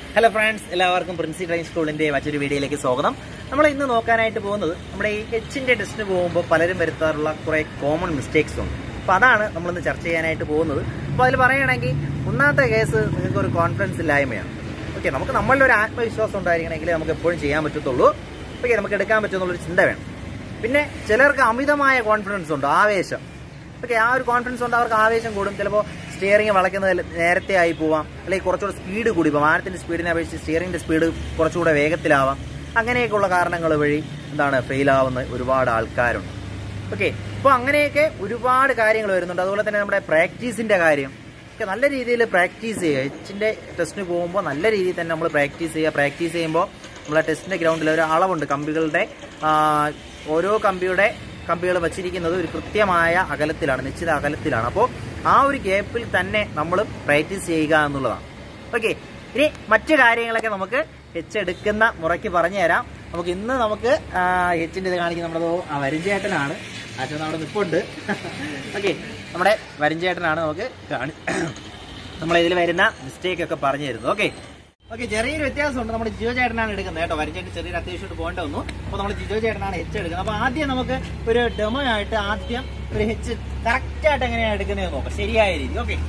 hello friends എല്ലാവർക്കും Princy driving സ്കൂളിന്റെ മറ്റൊരു വീഡിയോയിലേക്ക് സ്വാഗതം നമ്മൾ ഇന്ന് നോക്കാനായിട്ട് പോകുന്നത് നമ്മുടെ ഈ എച്ചിന്റെ ടെസ്റ്റിന് പോകുമ്പോൾ പലരും വരുത്താറുള്ള കുറെ കോമൺ മിസ്റ്റേക്സ് ഉണ്ട് അപ്പോൾ അതാണ് നമ്മളിന്ന് ചർച്ച ചെയ്യാനായിട്ട് പോകുന്നത് അപ്പോൾ അതിൽ പറയുകയാണെങ്കിൽ ഒന്നാമത്തെ കേസ് നിങ്ങൾക്ക് ഒരു കോൺഫിഡൻസ് ഇല്ലായ്മയാണ് ഓക്കെ നമുക്ക് നമ്മളിൽ ഒരു ആത്മവിശ്വാസം ഉണ്ടായിരിക്കണമെങ്കിൽ നമുക്ക് എപ്പോഴും ചെയ്യാൻ പറ്റത്തുള്ളൂ ഓക്കെ നമുക്ക് എടുക്കാൻ പറ്റുമെന്നുള്ളൊരു ചിന്ത വേണം പിന്നെ ചിലർക്ക് അമിതമായ കോൺഫിഡൻസ് ഉണ്ട് ആവേശം ഓക്കെ ആ ഒരു കോൺഫിഡൻസ് കൊണ്ട് അവർക്ക് ആവേശം കൂടും ചിലപ്പോൾ സ്റ്റിയറിംഗ് വളയ്ക്കുന്നത് നേരത്തെ ആയി പോവാം അല്ലെങ്കിൽ കുറച്ചുകൂടെ സ്പീഡ് കൂടി ഇപ്പോൾ വാഹനത്തിന്റെ സ്പീഡിനെ അപേക്ഷിച്ച് സ്റ്റിയറിംഗിന്റെ സ്പീഡ് കുറച്ചുകൂടെ വേഗത്തിലാവാം അങ്ങനെയൊക്കെയുള്ള കാരണങ്ങൾ വഴി എന്താണ് ഫെയിൽ ആവുന്ന ഒരുപാട് ആൾക്കാരുണ്ട് ഓക്കെ അപ്പോൾ അങ്ങനെയൊക്കെ ഒരുപാട് കാര്യങ്ങൾ വരുന്നുണ്ട് അതുപോലെ തന്നെ നമ്മുടെ പ്രാക്ടീസിന്റെ കാര്യം ഒക്കെ നല്ല രീതിയിൽ പ്രാക്ടീസ് ചെയ്യുക എച്ചിന്റെ ടെസ്റ്റിന് പോകുമ്പോൾ നല്ല രീതിയിൽ തന്നെ നമ്മൾ പ്രാക്ടീസ് ചെയ്യുക പ്രാക്ടീസ് ചെയ്യുമ്പോൾ നമ്മളെ ടെസ്റ്റിന്റെ ഗ്രൗണ്ടിൽ ഒരു അളവുണ്ട് കമ്പികളുടെ ആ, ഓരോ കമ്പിയുടെ കമ്പികൾ വച്ചിരിക്കുന്നത് ഒരു കൃത്യമായ അകലത്തിലാണ് നിശ്ചിത അകലത്തിലാണ് അപ്പോൾ ആ ഒരു ഗ്യാപ്പിൽ തന്നെ നമ്മൾ പ്രാക്ടീസ് ചെയ്യുക എന്നുള്ളതാണ് ഓക്കെ ഇനി മറ്റു കാര്യങ്ങളൊക്കെ നമുക്ക് എച്ച് എടുക്കുന്ന മുറയ്ക്ക് പറഞ്ഞു തരാം നമുക്ക് ഇന്ന് നമുക്ക് എച്ചിൻ്റെ ഇത് കാണിക്കുന്ന നമ്മുടെ ദോ- ആ വരിഞ്ചേട്ടനാണ് അച്ഛൻ അവിടെ നിൽപ്പുണ്ട് ഓക്കെ നമ്മുടെ വരിഞ്ചേട്ടനാണ് നമുക്ക് കാണി നമ്മളെ ഇതിൽ വരുന്ന മിസ്റ്റേക്ക് ഒക്കെ പറഞ്ഞു തരുന്നത് ഓക്കെ ഓക്കെ ചെറിയൊരു വ്യത്യാസമുണ്ട് നമ്മുടെ ജിയോ ചേട്ടനാണ് എടുക്കുന്നത് കേട്ടോ വരിഞ്ചേട്ടൻ ചെറിയൊരു അത്യാവശ്യമായിട്ട് പോകേണ്ട വന്നു അപ്പോൾ നമ്മൾ ജിയോ ചേട്ടനാണ് എച്ച് എടുക്കുന്നത് അപ്പോൾ ആദ്യം നമുക്ക് ഒരു ഡെമോ ആയിട്ട് ആദ്യം ഒരു എച്ച് കറക്റ്റ് ആയിട്ട് എങ്ങനെയാണ് എടുക്കുന്നത് നോക്കാം ശരിയായ രീതി ഓക്കെ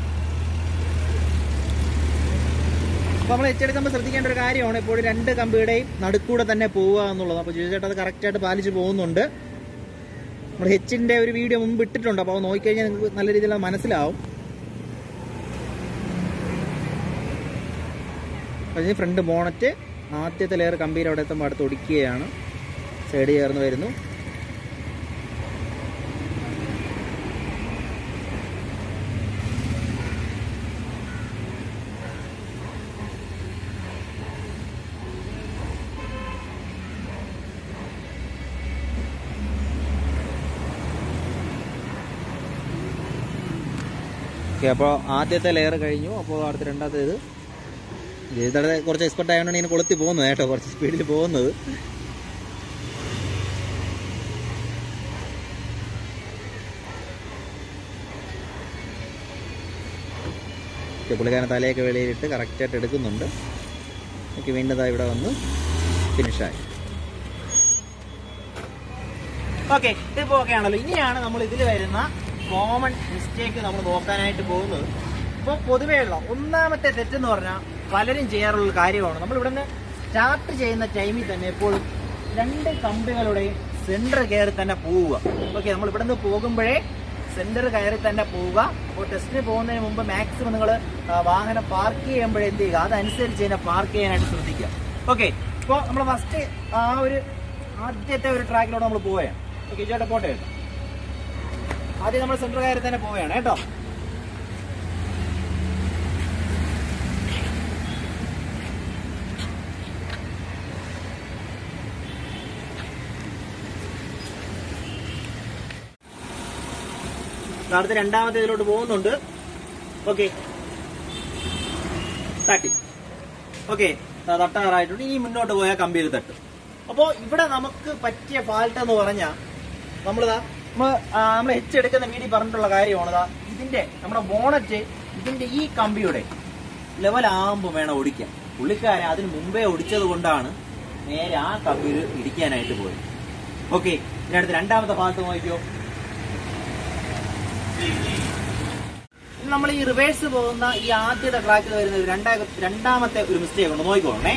അപ്പോൾ നമ്മൾ എച്ചെടുക്കുമ്പോൾ ശ്രദ്ധിക്കേണ്ട ഒരു കാര്യമാണ് ഇപ്പോൾ രണ്ട് കമ്പിയുടെയും നടുക്കൂടെ തന്നെ പോവുക എന്നുള്ളത് അപ്പോൾ ജിയോ ചേട്ടൻ അത് കറക്റ്റായിട്ട് പാലിച്ച് പോകുന്നുണ്ട് നമ്മൾ ഹെച്ചിന്റെ ഒരു വീഡിയോ മുമ്പ് ഇട്ടിട്ടുണ്ട് അപ്പോൾ അത് നോക്കിക്കഴിഞ്ഞാൽ നിങ്ങൾക്ക് നല്ല രീതിയിൽ അത് മനസ്സിലാവും അതിന് ഫ്രണ്ട് ബോണറ്റ് ആദ്യത്തെ ലെയർ കമ്പിയിൽ അവിടെ എത്തുമ്പോൾ അടുത്ത് ഒടിക്കുകയാണ് സൈഡ് ചേർന്ന് വരുന്നു ഓക്കെ അപ്പോൾ ആദ്യത്തെ ലെയർ കഴിഞ്ഞു അപ്പോൾ അടുത്ത രണ്ടാമത്തേത് ഇതിവിടെ കുറച്ച് എക്സ്പെർട്ട് ആയതുകൊണ്ടാണ് ഇങ്ങനെ കൊളുത്തി പോകുന്നത് കേട്ടോ കുറച്ച് സ്പീഡിൽ പോകുന്നത് ഓക്കെ, പുള്ളിക്കാരൻ തലയൊക്കെ വെളിയിലിട്ട് കറക്റ്റായിട്ട് എടുക്കുന്നുണ്ട് ഓക്കെ വീണ്ടും ദാ ഇവിടെ വന്ന് ഫിനിഷായി ഓക്കെ ഇതിപ്പോ ഓക്കെ ആണല്ലോ ഇനിയാണ് നമ്മൾ ഇതിൽ വരുന്ന കോമൺ മിസ്റ്റേക്ക് നമ്മൾ നോക്കാനായിട്ട് പോകുന്നത് ഇപ്പോൾ പൊതുവെയുള്ള ഒന്നാമത്തെ തെറ്റെന്ന് പറഞ്ഞാൽ പലരും ചെയ്യാറുള്ള ഒരു കാര്യമാണ് നമ്മൾ ഇവിടുന്ന് സ്റ്റാർട്ട് ചെയ്യുന്ന ടൈമിൽ തന്നെ എപ്പോഴും രണ്ട് കമ്പികളുടെയും സെന്റർ കയറി തന്നെ പോവുക ഓക്കെ നമ്മൾ ഇവിടുന്ന് പോകുമ്പോഴേ സെന്റർ കയറി തന്നെ പോവുക അപ്പോൾ ടെസ്റ്റിന് പോകുന്നതിന് മുമ്പ് മാക്സിമം നിങ്ങൾ വാഹനം പാർക്ക് ചെയ്യുമ്പോഴേ എന്ത് ചെയ്യുക അതനുസരിച്ച് തന്നെ പാർക്ക് ചെയ്യാനായിട്ട് ശ്രദ്ധിക്കുക ഓക്കെ ഇപ്പോൾ നമ്മൾ ഫസ്റ്റ് ആ ഒരു ആദ്യത്തെ ഒരു ട്രാക്കിലൂടെ നമ്മൾ പോവുകയാണ് ഓക്കെ ചേട്ടാ പോട്ടെ കേട്ടോ ആദ്യം നമ്മൾ സെൻട്രൽ കയറി തന്നെ പോവുകയാണ് കേട്ടോ അടുത്ത രണ്ടാമത്തെ ഇതിലോട്ട് പോകുന്നുണ്ട് ഓക്കെ തട്ടി ഓക്കെ തട്ടാറായിട്ടുണ്ട് ഇനി മുന്നോട്ട് പോയാൽ കമ്പിയിൽ തട്ടും അപ്പോൾ ഇവിടെ നമുക്ക് പറ്റിയ ഫാൾട്ട് എന്ന് പറഞ്ഞാൽ നമ്മളിതാ നമ്മൾ നമ്മൾ ഹെച്ചെടുക്കുന്ന വീഡിയോ പറഞ്ഞിട്ടുള്ള കാര്യമാണ് ഇതാ ഇതിന്റെ നമ്മുടെ ബോണറ്റ് ഇതിന്റെ ഈ കമ്പിയുടെ ലെവലാകുമ്പോൾ വേണം ഓടിക്കാൻ പുള്ളിക്കാരൻ അതിന് മുമ്പേ ഓടിച്ചത് കൊണ്ടാണ് നേരെ ആ കമ്പിയിൽ ഇടിക്കാനായിട്ട് പോയത് ഓക്കെ ഇതിനടുത്ത് രണ്ടാമത്തെ ഭാഗത്ത് നോക്കിയോ ഇനി നമ്മൾ ഈ റിവേഴ്സ് പോകുന്ന ഈ ആദ്യത്തെ ട്രാക്കിൽ വരുന്ന ഒരു രണ്ടാ രണ്ടാമത്തെ ഒരു മിസ്റ്റേക്ക് ഉണ്ട് നോക്കിക്കോണേ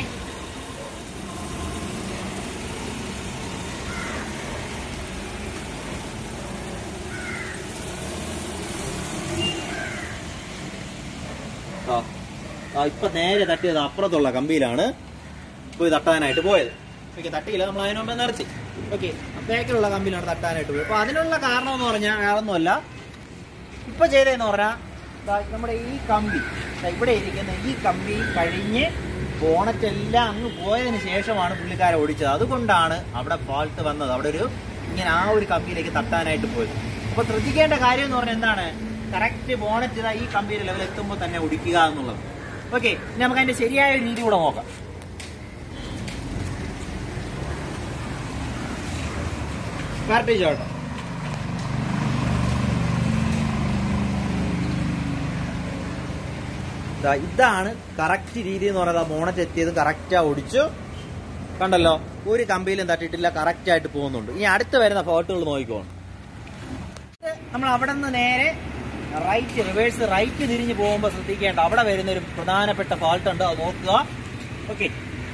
ആ ആ, ഇപ്പൊ നേരെ തട്ടിയത് അപ്പുറത്തുള്ള കമ്പിയിലാണ് പോയി തട്ടാനായിട്ട് പോയത് ഓക്കെ തട്ടിയില്ല നമ്മൾ അതിന് മുമ്പേ നിർത്തി ഓക്കെ അപ്പേക്കുള്ള കമ്പിയിലാണ് തട്ടാനായിട്ട് പോയത് അപ്പൊ അതിനുള്ള കാരണം എന്ന് പറഞ്ഞാൽ വേറൊന്നുമല്ല ഇപ്പൊ ചെയ്തതെന്ന് പറഞ്ഞാൽ ദാ നമ്മുടെ ഈ കമ്പി ദാ ഇവിടെ ഇരിക്കുന്ന ഈ കമ്പി കഴിഞ്ഞ് ബോണറ്റ് എല്ലാം അങ്ങ് പോയതിന് ശേഷമാണ് പുള്ളിക്കാരെ ഓടിച്ചത് അതുകൊണ്ടാണ് അവിടെ ഫാൾട്ട് വന്നത് അവിടെ ഒരു ഇങ്ങനെ ആ ഒരു കമ്പിയിലേക്ക് തട്ടാനായിട്ട് പോയത് അപ്പൊ ശ്രദ്ധിക്കേണ്ട കാര്യം എന്ന് പറഞ്ഞാൽ എന്താണ് കറക്റ്റ് ബോണറ്റ് ഇതാ ഈ കമ്പിയുടെ ലെവൽ എത്തുമ്പോൾ തന്നെ ഒടിക്കുക എന്നുള്ളത് ഓക്കെ ഇനി നമുക്ക് അതിന്റെ ശരിയായ ഒരു രീതി കൂടെ നോക്കാം കറക്റ്റ് ചോട്ടോ ദാ ഇതാണ് കറക്റ്റ് രീതി എന്ന് പറയുന്നത് മോണറ്റ് എത്തിയത് കറക്റ്റാ ഒടിച്ചു കണ്ടല്ലോ ഒരു കമ്പിയിലും തട്ടിയിട്ടില്ല കറക്റ്റ് ആയിട്ട് പോകുന്നുണ്ട് ഇനി അടുത്ത് വരുന്ന ഫോട്ടോകൾ നോക്കിക്കോണം നമ്മൾ അവിടെ നിന്ന് നേരെ റൈറ്റ് റിവേഴ്സ് റൈറ്റ് തിരിഞ്ഞ് പോകുമ്പോൾ ശ്രദ്ധിക്കേണ്ട അവിടെ വരുന്ന ഒരു പ്രധാനപ്പെട്ട ഫാൾട്ട് ഉണ്ട് അത് നോക്കുക ഓക്കെ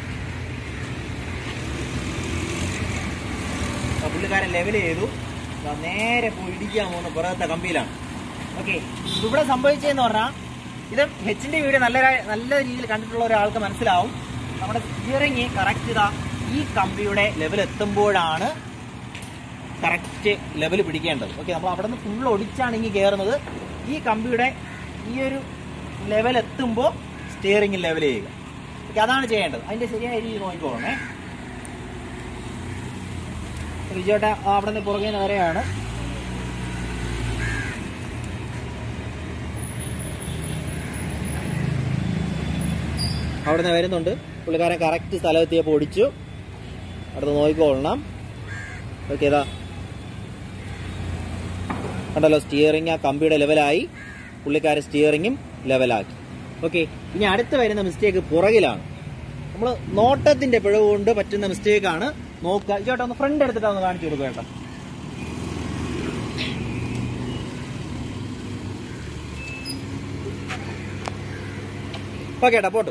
പുള്ളിക്കാരൻ ലെവൽ ചെയ്തു ദാ നേരെ പോയി ഇടിക്കാൻ പോകുന്ന പുറത്തെ കമ്പിയിലാണ് ഓക്കെ ഇവിടെ സംഭവിച്ചതെന്ന് പറഞ്ഞാൽ ഇത് ഹെച്ചിന്റെ വീഡിയോ നല്ല ര- നല്ല രീതിയിൽ കണ്ടിട്ടുള്ള ഒരാൾക്ക് മനസ്സിലാവും നമ്മുടെ സ്റ്റിയറിംഗ് കറക്റ്റ് ഇതാ ഈ കമ്പിയുടെ ലെവൽ എത്തുമ്പോഴാണ് കറക്റ്റ് ലെവൽ പിടിക്കേണ്ടത് ഓക്കെ നമ്മൾ അവിടെ നിന്ന് ഫുൾ ഒടിച്ചാണെങ്കിൽ കയറുന്നത് ഈ കമ്പിയുടെ ഈ ഒരു ലെവൽ എത്തുമ്പോൾ സ്റ്റിയറിംഗ് ലെവൽ ചെയ്യുക ഓക്കെ അതാണ് ചെയ്യേണ്ടത് അതിന്റെ ശരിയായ രീതി നോക്കിക്കോളണേ വിജയോട്ട അവിടെ നിന്ന് പുറകെ വരെയാണ് അവിടെ നിന്ന് വരുന്നുണ്ട് പുള്ളിക്കാരൻ കറക്റ്റ് സ്ഥലത്തെത്തിയപ്പോൾ ഓടിച്ചു അടുത്ത് നോക്കിക്കൊള്ളണം ഓക്കെ ഇതാ കണ്ടല്ലോ സ്റ്റിയറിംഗ് ആ കമ്പിയുടെ ലെവലായി പുള്ളിക്കാരൻ സ്റ്റിയറിംഗും ലെവലാക്കി ഓക്കെ ഇനി അടുത്ത് വരുന്ന മിസ്റ്റേക്ക് പുറകിലാണ് നമ്മൾ നോട്ടത്തിന്റെ പിഴവ് കൊണ്ട് പറ്റുന്ന മിസ്റ്റേക്ക് ആണ് നോക്കുക ചേട്ടാ ഒന്ന് ഫ്രണ്ട് എടുത്തിട്ട് ഒന്ന് കാണിച്ചു കൊടുക്കുക ചേട്ടാ ഓക്കെ ഏട്ടാ പോട്ട്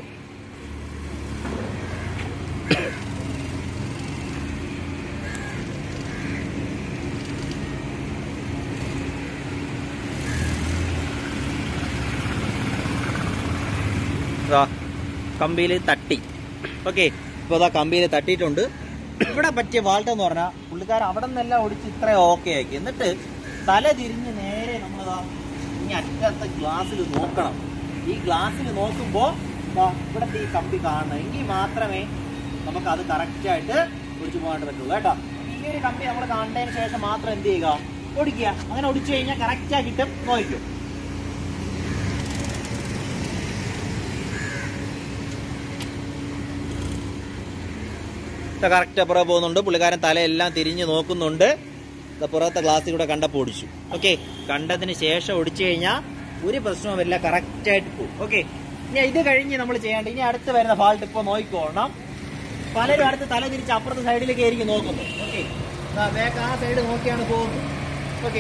കമ്പിയിൽ തട്ടി ഓക്കെ ഇപ്പോൾ അതാ കമ്പിയിൽ തട്ടിയിട്ടുണ്ട് ഇവിടെ പറ്റിയ വാൾട്ട് എന്ന് പറഞ്ഞാൽ പുള്ളിക്കാരൻ അവിടെ നിന്നെല്ലാം ഒടിച്ച് ഇത്ര ഓക്കെ ആക്കി എന്നിട്ട് തല തിരിഞ്ഞ് നേരെ നമ്മളതാ ഇനി അറ്റത്തെ ഗ്ലാസ്സിൽ നോക്കണം ഈ ഗ്ലാസ്സിൽ നോക്കുമ്പോൾ ഇവിടുത്തെ ഈ കമ്പി കാണണം എങ്കിൽ മാത്രമേ നമുക്ക് അത് കറക്റ്റായിട്ട് ഒടിച്ചു പോകാനായിട്ട് പറ്റുള്ളൂ കേട്ടോ ഈ ഒരു കമ്പി നമ്മൾ കാണുന്നതിന് ശേഷം മാത്രം എന്ത് ചെയ്യുക ഒടിക്കുക അങ്ങനെ ഒടിച്ചു കഴിഞ്ഞാൽ കറക്റ്റായി കിട്ടും നോക്കിക്കും കറക്റ്റ് അപ്പുറം പോകുന്നുണ്ട് പുള്ളിക്കാരൻ തലയെല്ലാം തിരിഞ്ഞ് നോക്കുന്നുണ്ട് ദാ പുറത്തെ ഗ്ലാസ്സിൽ കൂടെ കണ്ടപ്പോൾ ഒടിച്ചു ഓക്കെ കണ്ടതിന് ശേഷം ഒടിച്ചു കഴിഞ്ഞാൽ ഒരു പ്രശ്നവും വരില്ല കറക്റ്റ് ആയിട്ട് പോകും ഓക്കെ ഇനി ഇത് കഴിഞ്ഞ് നമ്മൾ ചെയ്യേണ്ട ഇനി അടുത്ത് വരുന്ന ഫാൾട്ട് ഇപ്പോൾ നോക്കിക്കോണം പലരും അടുത്ത് തല തിരിച്ച് അപ്പുറത്തെ സൈഡിലേക്ക് ആയിരിക്കും നോക്കുന്നത് ഓക്കെ ബാക്ക് ആ സൈഡ് നോക്കിയാണ് പോകുന്നത് ഓക്കെ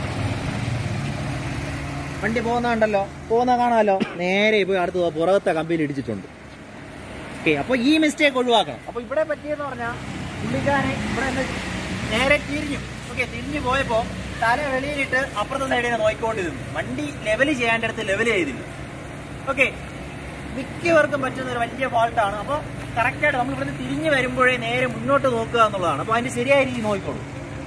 വണ്ടി പോകുന്നുണ്ടല്ലോ പോകുന്ന കാണാമല്ലോ നേരെ പോയി അടുത്ത് പുറത്തെ കമ്പിയിൽ ഇടിച്ചിട്ടുണ്ട് ഓക്കെ അപ്പൊ ഈ മിസ്റ്റേക്ക് ഒഴിവാക്കണം അപ്പൊ ഇവിടെ പറ്റിയെന്ന് പറഞ്ഞാൽ പുള്ളിക്കാരൻ ഇവിടെ നിന്ന് നേരെ തിരിഞ്ഞു ഓക്കെ തിരിഞ്ഞു പോയപ്പോ തല വെളിയിലിട്ട് അപ്പുറത്തെ സൈഡിൽ നിന്ന് നോക്കിക്കൊണ്ടിരുന്നു വണ്ടി ലെവൽ ചെയ്യേണ്ടടുത്ത് ലെവൽ ചെയ്തില്ല ഓക്കെ മിക്കവർക്കും പറ്റുന്ന ഒരു വലിയ ഫാൾട്ടാണ് അപ്പോൾ കറക്റ്റായിട്ട് നമ്മൾ ഇവിടുന്ന് തിരിഞ്ഞു വരുമ്പോഴേ നേരെ മുന്നോട്ട് നോക്കുക എന്നുള്ളതാണ് അപ്പോൾ അതിന്റെ ശരിയായ രീതി നോക്കിക്കോളൂ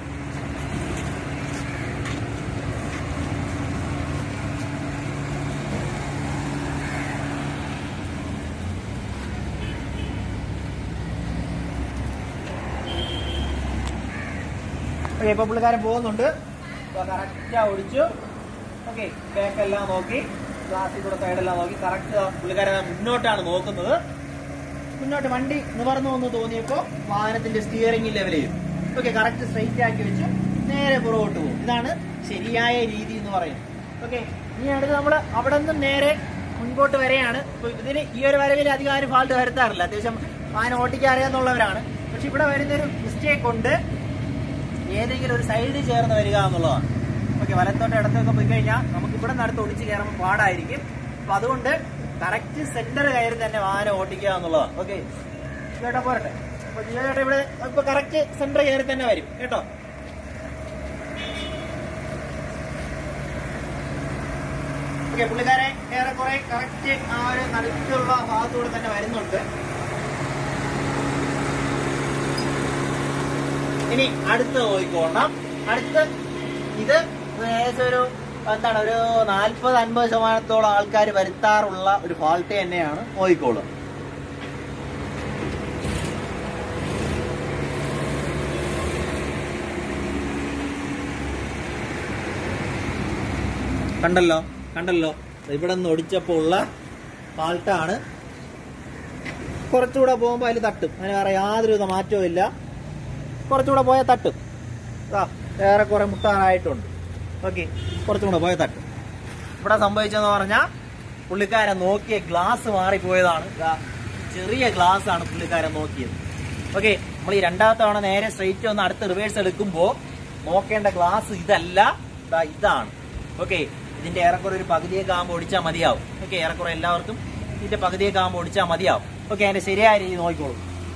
ഓക്കെ ഇപ്പൊ പുള്ളിക്കാരൻ പോകുന്നുണ്ട് കറക്റ്റാ ഓടിച്ചു ഓക്കെ ബാക്കെല്ലാം നോക്കി ഗ്ലാസ്സിൽ കൂടെ സൈഡെല്ലാം നോക്കി കറക്റ്റ് പുള്ളിക്കാരൻ മുന്നോട്ടാണ് നോക്കുന്നത് മുന്നോട്ട് വണ്ടി നിവർന്നു എന്ന് തോന്നിയപ്പോൾ വാഹനത്തിന്റെ സ്റ്റിയറിംഗ് ലെവൽ ചെയ്യും ഓക്കെ കറക്റ്റ് സ്ട്രെയിറ്റ് ആക്കി വെച്ച് നേരെ പുറകോട്ട് പോകും ഇതാണ് ശരിയായ രീതി എന്ന് പറയുന്നത് ഓക്കെ ഇനി അടുത്ത് നമ്മൾ അവിടെ നിന്നും നേരെ മുൻപോട്ട് വരെയാണ് ഇപ്പൊ ഇതിന് ഈ ഒരു വരവിൽ അധികം ആരും ഫാൾട്ട് വരുത്താറില്ല അത്യാവശ്യം വാഹനം ഓട്ടിക്കാൻ അറിയാന്നുള്ളവരാണ് പക്ഷെ ഇവിടെ വരുന്നൊരു മിസ്റ്റേക്ക് ഉണ്ട് ഏതെങ്കിലും ഒരു സൈഡിൽ ചേർന്ന് വരിക എന്നുള്ളതാണ് ഓക്കെ വലത്തോട്ട് ഇടത്തൊക്കെ പോയി കഴിഞ്ഞാൽ നമുക്ക് ഇവിടെ നടത്ത് ഒടിച്ച് കയറുമ്പോൾ പാടായിരിക്കും അപ്പൊ അതുകൊണ്ട് കറക്റ്റ് സെന്റർ കയറി തന്നെ വാഹനം ഓട്ടിക്കുക എന്നുള്ളതാണ് ഓക്കെ ചേട്ടാ പോരട്ടെ അപ്പൊ ജിയോ ചേട്ടാ ഇവിടെ ഇപ്പൊ കറക്റ്റ് സെന്റർ കയറി തന്നെ വരും കേട്ടോ ഓക്കെ പുള്ളിക്കാരെ ഏറെക്കുറെ കറക്റ്റ് ആ ഒരു നടുക്കുള്ള ഭാഗത്തൂടെ തന്നെ വരുന്നുണ്ട് ഇനി അടുത്ത് നോക്കിക്കോണം അടുത്ത് ഇത് ഏകദേശം ഒരു എന്താണ് ഒരു നാൽപ്പത് അൻപത് ശതമാനത്തോളം ആൾക്കാർ വരുത്താറുള്ള ഒരു ഫാൾട്ട് തന്നെയാണ് നോക്കിക്കോളും കണ്ടല്ലോ കണ്ടല്ലോ ഇവിടെ നിന്ന് ഒടിച്ചപ്പോൾ ഉള്ള ഫാൾട്ടാണ് കുറച്ചുകൂടെ പോകുമ്പോൾ അതിൽ തട്ടും അതിന് വേറെ യാതൊരുവിധ മാറ്റവും ഇല്ല കുറച്ചുകൂടെ പോയാൽ തട്ടും ആ ഏറെക്കുറെ മുട്ടാനായിട്ടുണ്ട് ഓക്കെ കുറച്ചും കൂടെ പോയാൽ തട്ടും ഇവിടെ സംഭവിച്ചതെന്ന് പറഞ്ഞാൽ പുള്ളിക്കാരൻ നോക്കിയ ഗ്ലാസ് മാറിപ്പോയതാണ് ദാ ചെറിയ ഗ്ലാസ് ആണ് പുള്ളിക്കാരൻ നോക്കിയത് ഓക്കെ നമ്മൾ ഈ രണ്ടാമത്തെ തവണ നേരെ സ്ട്രെയിറ്റ് ഒന്ന് അടുത്ത് റിവേഴ്സ് എടുക്കുമ്പോൾ നോക്കേണ്ട ഗ്ലാസ് ഇതല്ല ദാ ഇതാണ് ഓക്കെ ഇതിന്റെ ഏറെക്കുറെ ഒരു പകുതിയൊക്കെ ആകുമ്പോൾ ഓടിച്ചാൽ മതിയാവും ഓക്കെ ഏറെക്കുറെ എല്ലാവർക്കും ഇതിന്റെ പകുതിയൊക്കെ ആകുമ്പോൾ ഓടിച്ചാൽ മതിയാവും ഓക്കെ അതിന്റെ ശരിയായ രീതി നോക്കിക്കോളൂ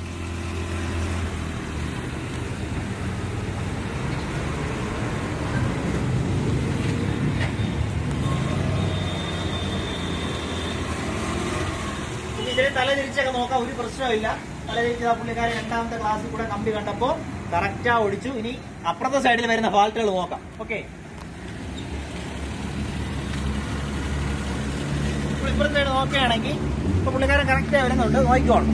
ഇനി ഇതിന് തല തിരിച്ചൊക്കെ നോക്കാം ഒരു പ്രശ്നമില്ല തല തിരിച്ച് ആ പുള്ളിക്കാരൻ രണ്ടാമത്തെ ക്ലാസ്സിൽ കൂടെ കമ്പി കണ്ടപ്പോ കറക്റ്റാ ഓടിച്ചു ഇനി അപ്പുറത്തെ സൈഡിൽ വരുന്ന ഫാൾട്ടുകൾ നോക്കാം ഓക്കെ ഇപ്പുറത്തെ സൈഡ് നോക്കുകയാണെങ്കിൽ ഇപ്പൊ പുള്ളിക്കാരൻ കറക്റ്റായി വരുന്നുണ്ട് നോക്കിക്കോണം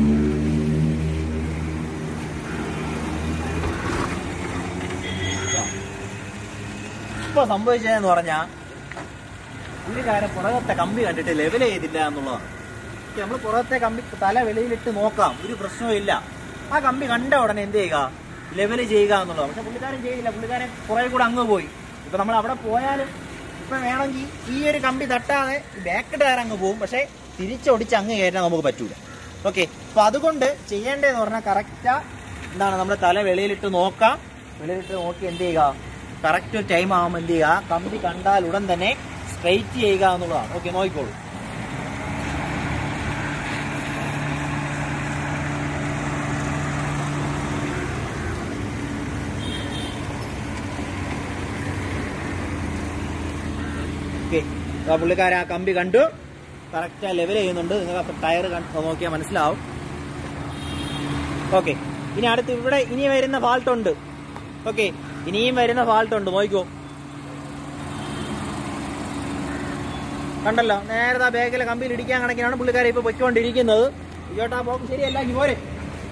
ഇപ്പൊ സംഭവിച്ചതെന്ന് പറഞ്ഞാ പുള്ളിക്കാരൻ പുറകത്തെ കമ്പി കണ്ടിട്ട് ലെവൽ ചെയ്തില്ല എന്നുള്ളതാണ് നമ്മൾ പുറത്തെ കമ്പി തല വെളിയിലിട്ട് നോക്കാം ഒരു പ്രശ്നവും ഇല്ല ആ കമ്പി കണ്ട ഉടനെ എന്ത് ചെയ്യുക ലെവൽ ചെയ്യുക എന്നുള്ളതാണ് പക്ഷെ പുള്ളിക്കാരൻ ചെയ്തില്ല പുള്ളിക്കാരൻ കുറെ കൂടെ അങ്ങ് പോയി ഇപ്പൊ നമ്മൾ അവിടെ പോയാലും ഇപ്പൊ വേണമെങ്കിൽ ഈ ഒരു കമ്പി തട്ടാതെ ബാക്ക് ടയർ അങ്ങ് പോകും പക്ഷെ തിരിച്ചൊടിച്ച് അങ്ങ് കയറ്റാൻ നമുക്ക് പറ്റൂല ഓക്കെ അപ്പൊ അതുകൊണ്ട് ചെയ്യേണ്ടതെന്ന് പറഞ്ഞാൽ കറക്റ്റാ എന്താണ് നമ്മൾ തല വെളിയിലിട്ട് നോക്കാം വെളിയിലിട്ട് നോക്കി എന്ത് ചെയ്യുക കറക്റ്റ് ഒരു ടൈം ആകുമ്പോൾ എന്ത് ചെയ്യുക ആ കമ്പി കണ്ടാൽ ഉടൻ തന്നെ സ്ട്രെയിറ്റ് ചെയ്യുക എന്നുള്ളതാണ് ഓക്കെ നോക്കിക്കോളൂ ഓക്കെ ആ പുള്ളിക്കാരൻ ആ കമ്പി കണ്ടു കറക്റ്റ് ലെവൽ ചെയ്യുന്നുണ്ട് നിങ്ങൾ ടയർ നോക്കിയാൽ മനസ്സിലാവും ഓക്കെ ഇനി അടുത്ത് ഇവിടെ ഇനി വരുന്ന ഫാൾട്ട് ഉണ്ട് ഓക്കെ ഇനിയും വരുന്ന ഫാൾട്ട് ഉണ്ട് നോക്കിക്കോ കണ്ടല്ലോ നേരത്തെ ആ ബാഗിലെ കമ്പിയിൽ ഇടിക്കാൻ കണക്കിനാണ് പുള്ളിക്കാരെ ഇപ്പൊ പൊയ്ക്കൊണ്ടിരിക്കുന്നത് ഇങ്ങോട്ടാ പോക്ക് ശരിയല്ല ഇനി പോരെ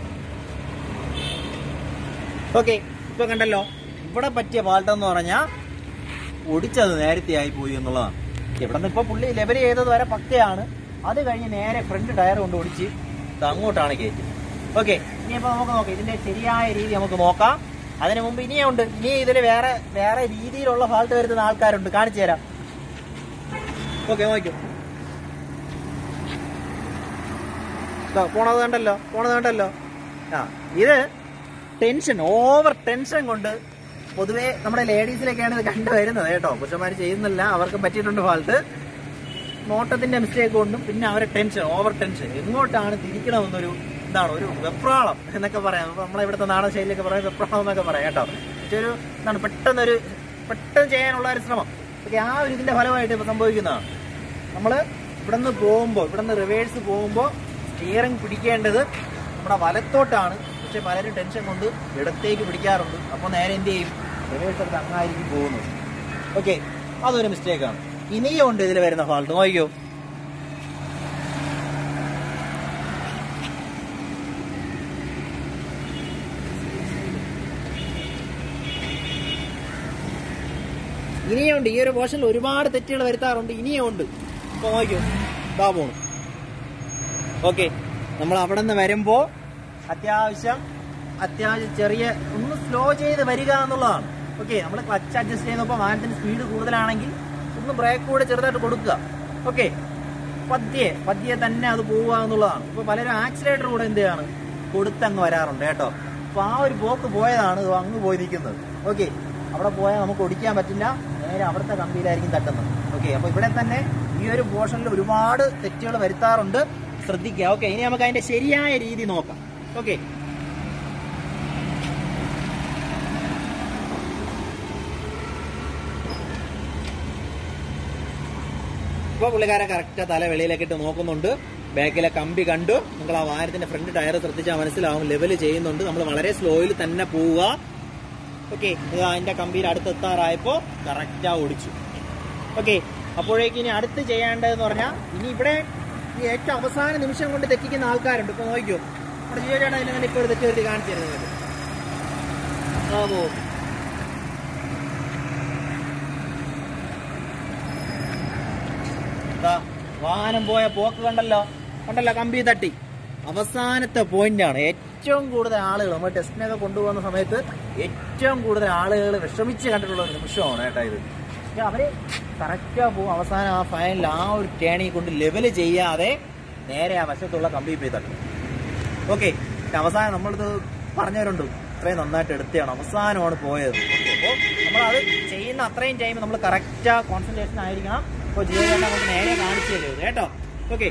ഓക്കെ ഇപ്പൊ കണ്ടല്ലോ ഇവിടെ പറ്റിയ ഫാൾട്ട് എന്ന് പറഞ്ഞാൽ ഒടിച്ചത് നേരത്തെ ആയി പോയി എന്നുള്ളതാണ് ഇവിടെ നിന്ന് ഇപ്പൊ പുള്ളി ലെവൽ ചെയ്തത് വരെ പക്കയാണ് അത് കഴിഞ്ഞ് നേരെ ഫ്രണ്ട് ടയർ കൊണ്ട് ഒടിച്ച് ഇത് അങ്ങോട്ടാണ് കയറ്റി ഓക്കെ ഇനിയിപ്പോ നമുക്ക് നോക്കാം ഇതിന്റെ ശരിയായ രീതി നമുക്ക് നോക്കാം അതിനു മുമ്പ് ഇനിയും ഉണ്ട് ഇനി ഇതിൽ വേറെ വേറെ രീതിയിലുള്ള ഫാൾട്ട് വരുത്തുന്ന ആൾക്കാരുണ്ട് കാണിച്ചു തരാം ഓക്കെ നോക്കൂ ദാ, പോണത് കണ്ടല്ലോ പോണത് കണ്ടല്ലോ ആ ഇത് ടെൻഷൻ ഓവർ ടെൻഷൻ കൊണ്ട് പൊതുവെ നമ്മുടെ ലേഡീസിലൊക്കെയാണ് ഇത് കണ്ടുവരുന്നത് കേട്ടോ പുരുഷന്മാർ ചെയ്യുന്നില്ല അവർക്ക് പറ്റിയിട്ടുണ്ട് ഫാൾട്ട് നോട്ടത്തിന്റെ മിസ്റ്റേക്ക് കൊണ്ടും പിന്നെ അവരെ ടെൻഷൻ ഓവർ ടെൻഷൻ എങ്ങോട്ടാണ് തിരിക്കണമെന്നൊരു എന്താണ് ഒരു വെപ്രാളം എന്നൊക്കെ പറയാം നമ്മളെ ഇവിടുത്തെ നാടൻ ശൈലിയൊക്കെ പറയാം വെപ്രാളം എന്നൊക്കെ പറയാം കേട്ടോ പക്ഷെ ഒരു എന്താണ് പെട്ടെന്നൊരു പെട്ടെന്ന് ചെയ്യാനുള്ള ഒരു ശ്രമം ഓക്കെ ആ ഒരു ഇതിന്റെ ഫലമായിട്ട് ഇപ്പൊ സംഭവിക്കുന്നതാണ് നമ്മൾ ഇവിടെ നിന്ന് പോകുമ്പോൾ ഇവിടെ നിന്ന് റിവേഴ്സ് പോകുമ്പോൾ സ്റ്റിയറിംഗ് പിടിക്കേണ്ടത് നമ്മുടെ വലത്തോട്ടാണ് പക്ഷെ പലരും ടെൻഷൻ കൊണ്ട് ഇടത്തേക്ക് പിടിക്കാറുണ്ട് അപ്പോൾ നേരെ എന്ത് ചെയ്യും റിവേഴ്സ് എടുത്ത് അങ്ങായിരിക്കും പോകുന്നത് ഓക്കെ അതൊരു മിസ്റ്റേക്കാണ് ഇനിയും ഉണ്ട് ഇതിൽ വരുന്ന ഫാൾട്ട് നോക്കിയോ ഇനിയും ഉണ്ട് ഈ ഒരു പോർഷനിൽ ഒരുപാട് തെറ്റുകൾ വരുത്താറുണ്ട് ഇനിയും ഉണ്ട് ഇപ്പൊ നോക്കിയോ ഇതാ പോണു ഓക്കെ നമ്മൾ അവിടെ നിന്ന് വരുമ്പോ അത്യാവശ്യം അത്യാവശ്യം ചെറിയ ഒന്ന് സ്ലോ ചെയ്ത് വരിക എന്നുള്ളതാണ് ഓക്കെ നമ്മൾ ക്ലച്ച് അഡ്ജസ്റ്റ് ചെയ്യുന്നപ്പോൾ വാഹനത്തിന് സ്പീഡ് കൂടുതലാണെങ്കിൽ ഒന്ന് ബ്രേക്ക് കൂടെ ചെറുതായിട്ട് കൊടുക്കുക ഓക്കെ പതിയെ പതിയെ തന്നെ അത് പോവുക എന്നുള്ളതാണ് ഇപ്പൊ പലരും ആക്സിലേറ്റർ കൂടെ എന്ത് ചെയ്യാണ് കൊടുത്തങ്ങ് വരാറുണ്ട് കേട്ടോ അപ്പൊ ആ ഒരു പോക്ക് പോയതാണ് ഇത് അങ്ങ് പോയി നിൽക്കുന്നത് ഓക്കെ അവിടെ പോയാൽ നമുക്ക് ഒടിക്കാൻ പറ്റില്ല നേരെ അവിടുത്തെ കമ്പിയിലായിരിക്കും തട്ടുന്നത് ഓക്കെ അപ്പൊ ഇവിടെ തന്നെ ഈ ഒരു പോർഷനിൽ ഒരുപാട് തെറ്റുകൾ വരുത്താറുണ്ട് ശ്രദ്ധിക്കുക ഓക്കെ ഇനി നമുക്ക് അതിന്റെ ശരിയായ രീതി നോക്കാം ഓക്കെ ഇപ്പൊ പുള്ളിക്കാരൻ കറക്റ്റ് തല വെളിയിലേക്ക് ഇട്ട് നോക്കുന്നുണ്ട് ബാക്കിലെ കമ്പി കണ്ടു നിങ്ങൾ ആ വാഹനത്തിന്റെ ഫ്രണ്ട് ടയർ ശ്രദ്ധിച്ചാൽ മനസ്സിലാവും ലെവൽ ചെയ്യുന്നുണ്ട് നമ്മൾ വളരെ സ്ലോയിൽ തന്നെ പോവുക ഓക്കെ അതിന്റെ കമ്പിയിൽ അടുത്തെത്താറായപ്പോ കറക്റ്റാ ഓടിച്ചു ഓക്കെ അപ്പോഴേക്ക് ഇനി അടുത്ത് ചെയ്യേണ്ടതെന്ന് പറഞ്ഞാൽ ഇനി ഇവിടെ ഈ ഏറ്റവും അവസാന നിമിഷം കൊണ്ട് തെറ്റിക്കുന്ന ആൾക്കാരുണ്ട് ഇപ്പൊ നോക്കിയോ നമ്മുടെ ജിയോ ചേട്ടാ ഇതിനെ ഇപ്പോൾ ഒരു തെറ്റ് വരുത്തി കാണിച്ചു തരുന്നത് ആവോ ദാ, വാഹനം പോയ പോക്ക് കണ്ടല്ലോ കണ്ടല്ലോ കമ്പി തട്ടി അവസാനത്തെ പോയിന്റ് ആണ് ഏറ്റവും കൂടുതൽ ആളുകൾ നമ്മൾ ടെസ്റ്റിനൊക്കെ കൊണ്ടുപോകുന്ന സമയത്ത് ഏറ്റവും കൂടുതൽ ആളുകൾ വിഷമിച്ച് കണ്ടിട്ടുള്ള ഒരു നിമിഷമാണ് കേട്ടോ ഇത് പക്ഷെ അവര് കറക്റ്റാ പോകും അവസാനം ആ ഫൈനൽ ആ ഒരു ടേണിൽ കൊണ്ട് ലെവൽ ചെയ്യാതെ നേരെ ആ വശത്തുള്ള കമ്പി പോയി തട്ടും ഓക്കെ അവസാനം നമ്മളിത് പറഞ്ഞവരുണ്ട് ഇത്രയും നന്നായിട്ട് എടുത്തതാണ് അവസാനമാണ് പോയത് അപ്പോൾ നമ്മളത് ചെയ്യുന്ന അത്രയും ടൈം നമ്മൾ കറക്റ്റ് കോൺസെൻട്രേഷൻ ആയിരിക്കണം അപ്പോൾ ജീവിതം നമുക്ക് നേരെ കാണിച്ചു തരുന്നത് കേട്ടോ ഓക്കെ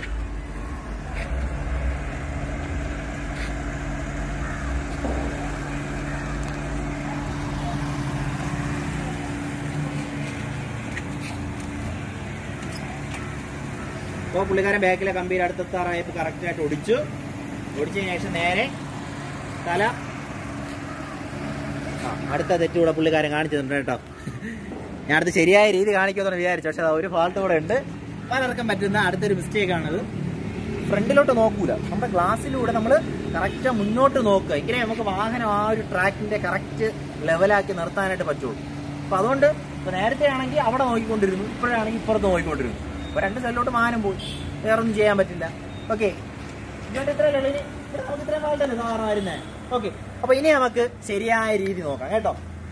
അപ്പോൾ പുള്ളിക്കാരൻ ബാക്കിലെ കമ്പിയിൽ അടുത്തെത്താറായപ്പോൾ കറക്റ്റായിട്ട് ഒടിച്ചു ഒടിച്ചതിന് ശേഷം നേരെ തല ആ അടുത്ത തെറ്റ് കൂടെ പുള്ളിക്കാരൻ കാണിച്ചു തന്നിട്ടുണ്ട് കേട്ടോ ഞാൻ അടുത്ത് ശരിയായ രീതി കാണിക്കുമെന്ന് വിചാരിച്ചു പക്ഷെ അത് ഒരു ഫാൾട്ട് കൂടെ ഉണ്ട് പലർക്കും പറ്റുന്ന അടുത്തൊരു മിസ്റ്റേക്ക് ആണത് ഫ്രണ്ടിലോട്ട് നോക്കൂല നമ്മുടെ ഗ്ലാസ്സിലൂടെ നമ്മൾ കറക്റ്റ് മുന്നോട്ട് നോക്കുക എങ്കിലേ നമുക്ക് വാഹനം ആ ഒരു ട്രാക്കിന്റെ കറക്റ്റ് ലെവലാക്കി നിർത്താനായിട്ട് പറ്റുള്ളൂ അപ്പൊ അതുകൊണ്ട് ഇപ്പൊ നേരത്തെ ആണെങ്കിൽ അവിടെ നോക്കിക്കൊണ്ടിരുന്നു ഇപ്പോഴാണെങ്കിൽ ഇപ്പുറത്ത് നോക്കിക്കൊണ്ടിരുന്നു അപ്പൊ രണ്ട് സൈഡിലോട്ട് മാനം പോയി വേറെ ഒന്നും ചെയ്യാൻ പറ്റില്ല ഓക്കെ ഇങ്ങോട്ട് ഇത്ര ലളിന് ഇവിടെ നമുക്ക് ഇത്രയും ഫാൾട്ടല്ലേ സാധാരണ വരുന്നേ ഓക്കെ അപ്പൊ ഇനി നമുക്ക് ശരിയായ രീതി നോക്കാം കേട്ടോ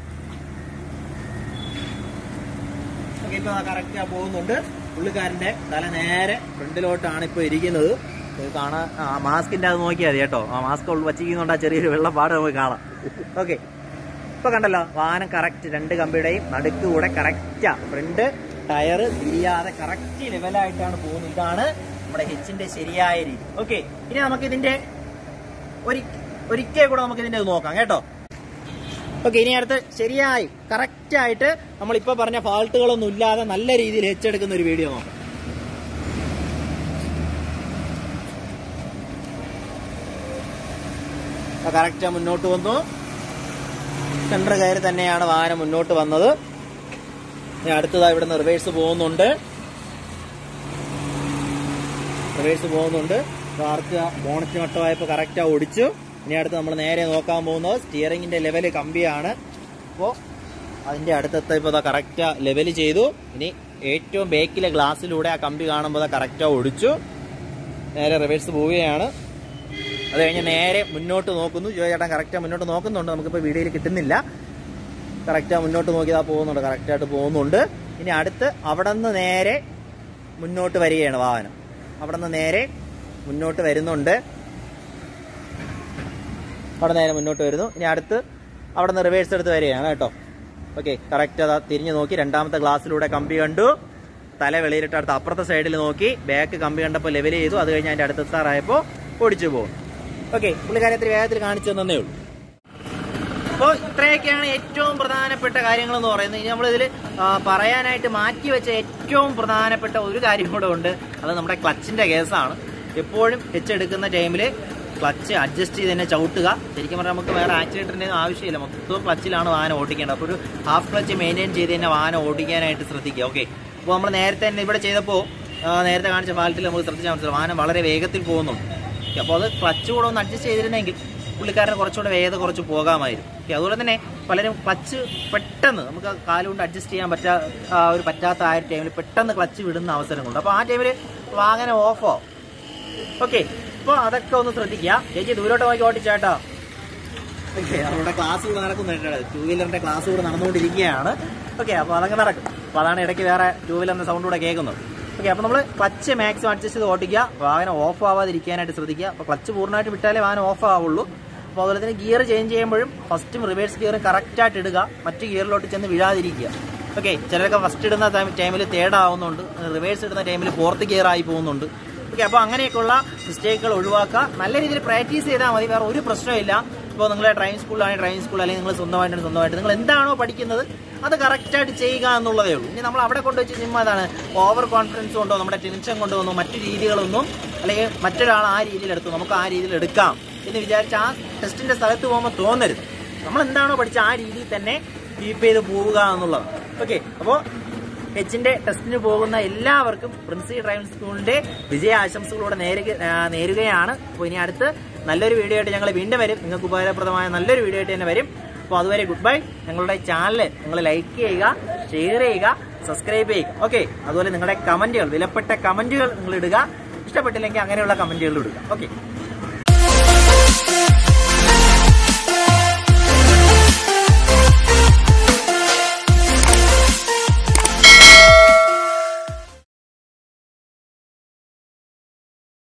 ഓക്കെ ഇപ്പൊ കറക്റ്റ് പോകുന്നുണ്ട് പുള്ളിക്കാരന്റെ തല നേരെ ഫ്രണ്ടിലോട്ടാണ് ഇപ്പൊ ഇരിക്കുന്നത് ഇത് കാണാൻ ആ മാസ്കിന്റെ അത് നോക്കിയാൽ മതി കേട്ടോ ആ മാസ്ക് വച്ചിരിക്കുന്നുണ്ട് ആ ചെറിയൊരു വെള്ളപ്പാട് നമുക്ക് കാണാം ഓക്കെ ഇപ്പൊ കണ്ടല്ലോ വാഹനം കറക്റ്റ് രണ്ട് കമ്പിയുടെയും നടുക്ക് കൂടെ കറക്റ്റാ ഫ്രണ്ട് ടയർ തിരിയാതെ കറക്റ്റ് ലെവലായിട്ടാണ് പോകുന്നത് ഇതാണ് നമ്മുടെ ഹെച്ചിന്റെ ശരിയായ രീതി ഓക്കെ ഇനി നമുക്ക് ഇതിന്റെ ഒരിക്കൽ കൂടെ നമുക്ക് ഇതിന്റെ ഇത് നോക്കാം കേട്ടോ ഓക്കെ ഇനി അടുത്ത് ശരിയായി കറക്റ്റ് ആയിട്ട് നമ്മളിപ്പോ പറഞ്ഞ ഫാൾട്ടുകളൊന്നും ഇല്ലാതെ നല്ല രീതിയിൽ ഹെച്ചെടുക്കുന്ന ഒരു വീഡിയോ നോക്കാം കറക്റ്റ് മുന്നോട്ട് വന്നു സെൻട്രൽ കയറി തന്നെയാണ് വാഹനം മുന്നോട്ട് വന്നത് ഇനി അടുത്തതായി ഇവിടെ റിവേഴ്സ് പോകുന്നുണ്ട് റിവേഴ്സ് പോകുന്നുണ്ട് ആർക്ക് ബോണറ്റ് മട്ടമായപ്പോൾ കറക്റ്റ് ഓടിച്ചു ഇനി അടുത്ത് നമ്മൾ നേരെ നോക്കാൻ പോകുന്നത് സ്റ്റിയറിംഗിന്റെ ലെവല് കമ്പിയാണ് അപ്പോൾ അതിന്റെ അടുത്തത്തെ ഇപ്പോൾ കറക്റ്റ് ലെവൽ ചെയ്തു ഇനി ഏറ്റവും ബേക്കിലെ ഗ്ലാസ്സിലൂടെ ആ കമ്പി കാണുമ്പോൾ കറക്റ്റ് ഒടിച്ചു നേരെ റിവേഴ്സ് പോവുകയാണ് അത് കഴിഞ്ഞ് നേരെ മുന്നോട്ട് നോക്കുന്നു ജോ ചേട്ടൻ കറക്റ്റ് മുന്നോട്ട് നോക്കുന്നുണ്ട് നമുക്കിപ്പോൾ വീഡിയോയിൽ കിട്ടുന്നില്ല കറക്റ്റ് മുന്നോട്ട് നോക്കിയതാ പോകുന്നുണ്ട് കറക്റ്റായിട്ട് പോകുന്നുണ്ട് ഇനി അടുത്ത് അവിടെ നിന്ന് നേരെ മുന്നോട്ട് വരികയാണ് വാഹനം അവിടെ നിന്ന് നേരെ മുന്നോട്ട് വരുന്നുണ്ട് അവിടെ നേരെ മുന്നോട്ട് വരുന്നു ഇനി അടുത്ത് അവിടെ നിന്ന് റിവേഴ്സ് എടുത്ത് വരികയാണ് കേട്ടോ ഓക്കെ കറക്റ്റ് അതാ തിരിഞ്ഞു നോക്കി രണ്ടാമത്തെ ഗ്ലാസ്സിലൂടെ കമ്പി കണ്ടു തല വെളിയിലിട്ട് അടുത്ത് അപ്പുറത്തെ സൈഡിൽ നോക്കി ബാക്ക് കമ്പി കണ്ടപ്പോൾ ലെവൽ ചെയ്തു അത് കഴിഞ്ഞ് അതിൻ്റെ അടുത്തെത്താറായപ്പോൾ ഓടിച്ചു പോകും ഓക്കെ പുള്ളിക്കാര്യത്തിൽ വേഗത്തിൽ കാണിച്ചു തന്നേ ഉള്ളൂ അപ്പോൾ ഇത്രയൊക്കെയാണ് ഏറ്റവും പ്രധാനപ്പെട്ട കാര്യങ്ങൾ എന്ന് പറയുന്നത് ഇനി നമ്മളിതിൽ പറയാനായിട്ട് മാറ്റി വെച്ച ഏറ്റവും പ്രധാനപ്പെട്ട ഒരു കാര്യം കൂടെ ഉണ്ട് അത് നമ്മുടെ ക്ലച്ചിന്റെ കേസാണ് എപ്പോഴും എടുക്കുന്ന ടൈമിൽ ക്ലച്ച് അഡ്ജസ്റ്റ് ചെയ്ത് തന്നെ ചവിട്ടുക ശരിക്കും പറഞ്ഞാൽ നമുക്ക് വേറെ ആക്സിഡന്റിന്റെ ആവശ്യമില്ല മൊത്തം ക്ലച്ചിലാണ് വാഹനം ഓടിക്കേണ്ടത് അപ്പോൾ ഒരു ഹാഫ് ക്ലച്ച് മെയിൻറ്റെയിൻ ചെയ്ത് തന്നെ വാഹനം ഓടിക്കാനായിട്ട് ശ്രദ്ധിക്കുക ഓക്കെ അപ്പോൾ നമ്മൾ നേരത്തെ തന്നെ ഇവിടെ ചെയ്തപ്പോൾ നേരത്തെ കാണിച്ച ഫാൾട്ടിൽ നമുക്ക് ശ്രദ്ധിച്ചാൽ മനസ്സിലാവും വാഹനം വളരെ വേഗത്തിൽ പോകുന്നുണ്ട് അപ്പോൾ അത് ക്ലച്ച് കൂടെ ഒന്ന് അഡ്ജസ്റ്റ് ചെയ്തിരുന്നെങ്കിൽ പുള്ളിക്കാരന് കുറച്ചുകൂടെ വേഗത കുറച്ച് പോകാമായിരുന്നു ഓക്കെ അതുപോലെ തന്നെ പലരും ക്ലച്ച് പെട്ടെന്ന് നമുക്ക് കാലുകൊണ്ട് അഡ്ജസ്റ്റ് ചെയ്യാൻ പറ്റാ ആ ഒരു പറ്റാത്ത ആ ഒരു ടൈമിൽ പെട്ടെന്ന് ക്ലച്ച് വിടുന്ന അവസരങ്ങളുണ്ട് അപ്പോൾ ആ ടൈമിൽ വാഹനം ഓഫോ ഓക്കെ അപ്പോൾ അതൊക്കെ ഒന്ന് ശ്രദ്ധിക്കുക ചേച്ചി ദൂരോട്ട് നോക്കി ഓട്ടിച്ചേട്ടോ ഓക്കെ നമ്മുടെ ക്ലാസ് കൂടെ നടക്കുന്നുണ്ട് ടൂ വീലറിന്റെ ക്ലാസ് കൂടെ നടന്നുകൊണ്ടിരിക്കുകയാണ് ഓക്കെ അപ്പോൾ അതങ്ങ് നടക്കും അപ്പോൾ അതാണ് ഇടയ്ക്ക് വേറെ ടൂ വീലറിന്റെ സൗണ്ട് കൂടെ കേൾക്കുന്നത് ഓക്കെ അപ്പോൾ നമ്മൾ ക്ലച്ച് മാക്സിമം അഡ്ജസ്റ്റ് ചെയ്ത് ഓട്ടിക്കുക വാഹനം ഓഫ് ആവാതിരിക്കാനായിട്ട് ശ്രദ്ധിക്കുക അപ്പോൾ ക്ലച്ച് പൂർണ്ണമായിട്ട് വിട്ടാലേ വാഹനം ഓഫ് ആവുള്ളൂ അപ്പോൾ അതുപോലെ തന്നെ ഗിയർ ചേഞ്ച് ചെയ്യുമ്പോഴും ഫസ്റ്റും റിവേഴ്സ് ഗിയറും കറക്റ്റായിട്ട് ഇടുക മറ്റു ഗിയറിലോട്ട് ചെന്ന് വീഴാതിരിക്കുക ഓക്കെ ചിലരൊക്കെ ഫസ്റ്റ് ഇടുന്ന ടൈമിൽ തേർഡ് ആവുന്നുണ്ട് റിവേഴ്സ് ഇടുന്ന ടൈമിൽ ഫോർത്ത് ഗിയർ ആയി പോകുന്നുണ്ട് ഓക്കെ അപ്പോൾ അങ്ങനെയൊക്കെയുള്ള മിസ്റ്റേക്കുകൾ ഒഴിവാക്കുക നല്ല രീതിയിൽ പ്രാക്ടീസ് ചെയ്താൽ മതി വേറെ ഒരു പ്രശ്നമില്ല ഇപ്പോൾ നിങ്ങളെ ഡ്രൈവിംഗ് സ്കൂളിലാണെങ്കിൽ ഡ്രൈവിംഗ് സ്കൂൾ അല്ലെങ്കിൽ നിങ്ങൾ സ്വന്തമായിട്ട് സ്വന്തമായിട്ട് നിങ്ങൾ എന്താണോ പഠിക്കുന്നത് അത് കറക്റ്റായിട്ട് ചെയ്യുക എന്നുള്ളതേ ഉള്ളൂ ഇനി നമ്മൾ അവിടെ കൊണ്ടുവച്ച് ചുമ്മാ അതാണ് ഓവർ കോൺഫിഡൻസ് കൊണ്ടോ നമ്മുടെ ടെൻഷൻ കൊണ്ടോ ഒന്നും മറ്റു രീതികളൊന്നും അല്ലെങ്കിൽ മറ്റൊരാൾ ആ രീതിയിൽ എടുത്തു നമുക്ക് ആ രീതിയിൽ എടുക്കാം എന്ന് വിചാരിച്ച് ആ ടെസ്റ്റിന്റെ സ്ഥലത്ത് പോകുമ്പോൾ തോന്നരുത് നമ്മൾ എന്താണോ പഠിച്ച ആ രീതിയിൽ തന്നെ കീപ്പ് ചെയ്ത് പോവുക എന്നുള്ളതാണ് ഓക്കെ അപ്പോൾ എച്ചിന്റെ ടെസ്റ്റിന് പോകുന്ന എല്ലാവർക്കും പ്രിൻസി ഡ്രൈവിംഗ് സ്കൂളിന്റെ വിജയ ആശംസകളോടെ നേരുക ആ, നേരുകയാണ് അപ്പോൾ ഇനി അടുത്ത് നല്ലൊരു വീഡിയോ ആയിട്ട് ഞങ്ങൾ വീണ്ടും വരും നിങ്ങൾക്ക് ഉപകാരപ്രദമായ നല്ലൊരു വീഡിയോ ആയിട്ട് തന്നെ വരും അപ്പോൾ അതുവരെ ഗുഡ് ബൈ ഞങ്ങളുടെ ചാനൽ നിങ്ങൾ ലൈക്ക് ചെയ്യുക ഷെയർ ചെയ്യുക സബ്സ്ക്രൈബ് ചെയ്യുക ഓക്കെ അതുപോലെ നിങ്ങളുടെ കമന്റുകൾ വിലപ്പെട്ട കമന്റുകൾ നിങ്ങൾ ഇടുക ഇഷ്ടപ്പെട്ടില്ലെങ്കിൽ അങ്ങനെയുള്ള കമന്റുകൾ ഇടുക ഓക്കെ